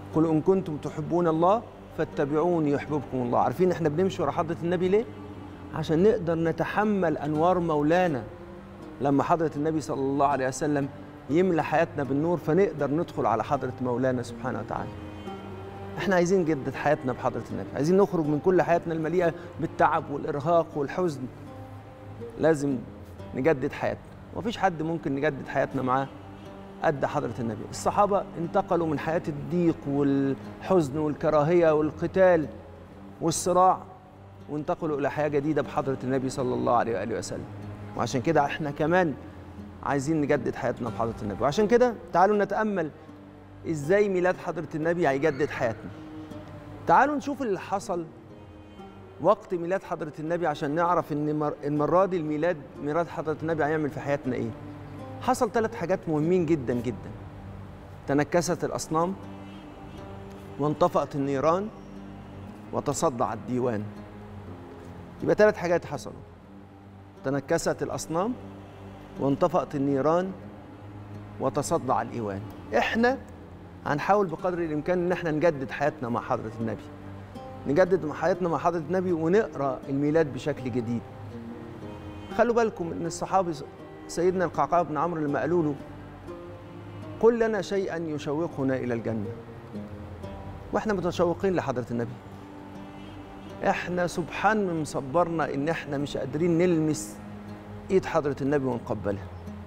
قل ان كنتم تحبون الله فاتبعوني يحببكم الله عارفين احنا بنمشي ورا حضره النبي ليه عشان نقدر نتحمل انوار مولانا لما حضره النبي صلى الله عليه وسلم يملى حياتنا بالنور فنقدر ندخل على حضره مولانا سبحانه وتعالى احنا عايزين نجدد حياتنا بحضره النبي عايزين نخرج من كل حياتنا المليئه بالتعب والارهاق والحزن لازم نجدد حياتنا ومفيش حد ممكن نجدد حياتنا معاه قد حضرة النبي الصحابة انتقلوا من حياة الضيق والحزن والكراهية والقتال والصراع وانتقلوا إلى حياة جديدة بحضرة النبي صلى الله عليه وآله وسلم وعشان كده احنا كمان عايزين نجدد حياتنا بحضرة النبي وعشان كده تعالوا نتأمل ازاي ميلاد حضرة النبي هيجدد حياتنا تعالوا نشوف اللي حصل وقت ميلاد حضرة النبي عشان نعرف ان مر- المرة دي الميلاد ميلاد حضرة النبي هيعمل في حياتنا ايه حصل ثلاث حاجات مهمين جدا جدا تنكست الأصنام وانطفأت النيران وتصدع الديوان يبقى ثلاث حاجات حصلوا تنكست الأصنام وانطفأت النيران وتصدع الإيوان احنا هنحاول بقدر الإمكان إن احنا نجدد حياتنا مع حضرة النبي نجدد مع حياتنا مع حضرة النبي ونقرأ الميلاد بشكل جديد خلوا بالكم إن الصحابي سيدنا القعقاع بن عمرو لما قالوا له قل لنا شيئا يشوقنا الى الجنه واحنا متشوقين لحضره النبي احنا سبحان من مصبرنا ان احنا مش قادرين نلمس ايد حضره النبي ونقبلها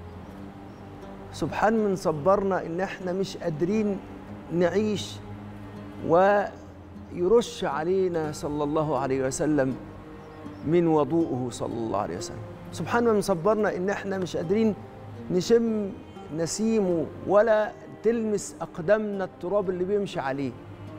سبحان من صبرنا ان احنا مش قادرين نعيش ويرش علينا صلى الله عليه وسلم من وضوءه صلى الله عليه وسلم سبحان من صبرنا ان احنا مش قادرين نشم نسيمه ولا تلمس اقدامنا التراب اللي بيمشي عليه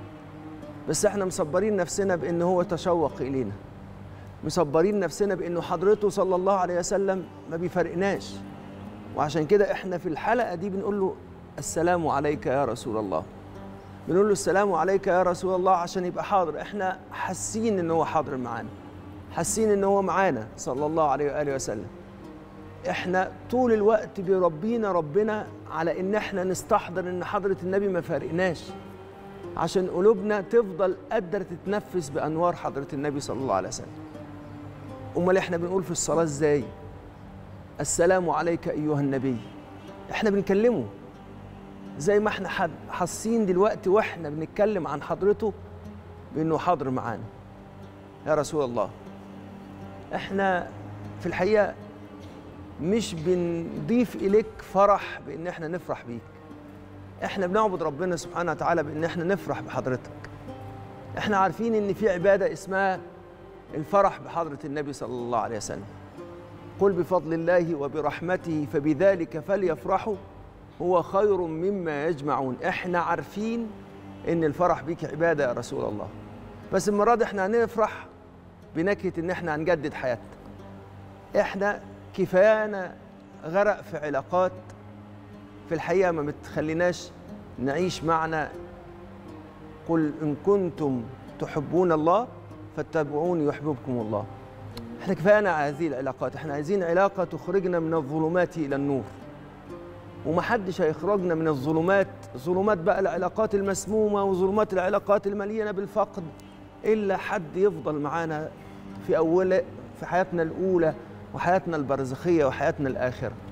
بس احنا مصبرين نفسنا بان هو تشوق الينا مصبرين نفسنا بانه حضرته صلى الله عليه وسلم ما بيفرقناش وعشان كده احنا في الحلقه دي بنقول له السلام عليك يا رسول الله بنقول له السلام عليك يا رسول الله عشان يبقى حاضر احنا حاسين ان هو حاضر معانا حاسين ان هو معانا صلى الله عليه واله وسلم احنا طول الوقت بيربينا ربنا على ان احنا نستحضر ان حضره النبي ما فارقناش عشان قلوبنا تفضل قادره تتنفس بانوار حضره النبي صلى الله عليه وسلم امال احنا بنقول في الصلاه ازاي السلام عليك ايها النبي احنا بنكلمه زي ما احنا حد- حاسين دلوقتي واحنا بنتكلم عن حضرته بانه حاضر معانا يا رسول الله احنا في الحقيقه مش بنضيف اليك فرح بان احنا نفرح بيك احنا بنعبد ربنا سبحانه وتعالى بان احنا نفرح بحضرتك احنا عارفين ان في عباده اسمها الفرح بحضره النبي صلى الله عليه وسلم قل بفضل الله وبرحمته فبذلك فليفرحوا هو خير مما يجمعون احنا عارفين ان الفرح بيك عباده يا رسول الله بس المره دي احنا هنفرح بنكهه ان احنا هنجدد حياتنا احنا كفايانا غرق في علاقات في الحقيقه ما بتخليناش نعيش معنى قل ان كنتم تحبون الله فاتبعوني يحببكم الله احنا كفايانا هذه العلاقات احنا عايزين علاقه تخرجنا من الظلمات الى النور ومحدش هيخرجنا من الظلمات ظلمات بقى العلاقات المسمومه وظلمات العلاقات المليانه بالفقد الا حد يفضل معانا في اول في حياتنا الاولى وحياتنا البرزخيه وحياتنا الاخره